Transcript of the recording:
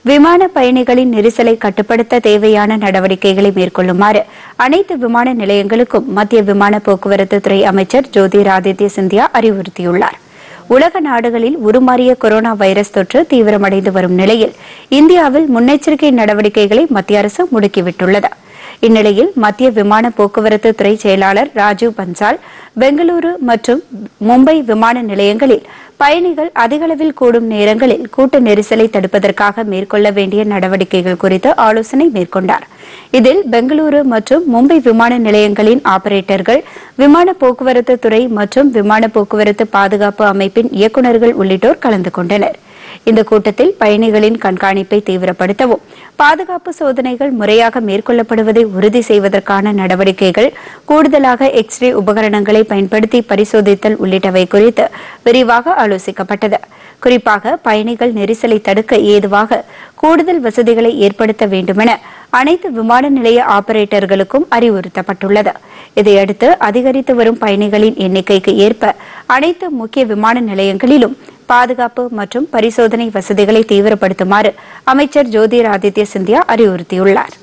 விமான பயணிகளின் நெரிசலை கட்டுப்படுத்த தேவையான நடவடிக்கைகளை மேற்கொள்ளுமாறு அனைத்து விமான நிலையங்களுக்கும் மத்திய விமான போக்குவரத்து துறை அமைச்சர் ஜோதிராதித்ய சிந்தியா அறிவுறுத்தியுள்ளார் உலக நாடுகளில் உருமாறிய கொரோனா வைரஸ் தொற்று தீவிரமடைந்து வரும் நிலையில் இந்தியாவில் முன்னெச்சரிக்கை நடவடிக்கைகளை மத்திய அரசு முடுக்கிவிட்டுள்ளது இந்நிலையில் மத்திய விமான போக்குவரத்து துறை செயலாளர் ராஜீவ் பன்சால் பெங்களூரு மற்றும் மும்பை விமான நிலையங்களில் பயணிகள் அதிகளவில் கூடும் நேரங்களில் கூட்ட நெரிசலை தடுப்பதற்காக மேற்கொள்ள வேண்டிய நடவடிக்கைகள் குறித்து ஆலோசனை மேற்கொண்டார் இதில் பெங்களூரு மற்றும் மும்பை விமான நிலையங்களின் ஆபரேட்டர்கள் விமான போக்குவரத்து துறை மற்றும் விமான போக்குவரத்து பாதுகாப்பு அமைப்பின் இயக்குநர்கள் உள்ளிட்டோர் கலந்து கொண்டனர் இந்த கூட்டத்தில் பயணிகளின் கண்காணிப்பை தீவிரப்படுத்தவும் பாதுகாப்பு சோதனைகள் முறையாக மேற்கொள்ளப்படுவதை உறுதி செய்வதற்கான நடவடிக்கைகள் கூடுதலாக எக்ஸ்ரே உபகரணங்களை பயன்படுத்தி பரிசோதித்தல் உள்ளிட்டவை குறித்து விரிவாக ஆலோசிக்கப்பட்டது குறிப்பாக பயணிகள் நெரிசலை தடுக்க ஏதுவாக கூடுதல் வசதிகளை ஏற்படுத்த வேண்டுமென அனைத்து விமான நிலைய ஆபரேட்டர்களுக்கும் அறிவுறுத்தப்பட்டுள்ளது இதையடுத்து அதிகரித்து வரும் பயணிகளின் எண்ணிக்கைக்கு ஏற்ப அனைத்து முக்கிய விமான நிலையங்களிலும் பாதுகாப்பு மற்றும் பரிசோதனை வசதிகளை தீவிரப்படுத்துமாறு அமைச்சர் ஜோதிராதித்ய சிந்தியா அறிவுறுத்தியுள்ளார்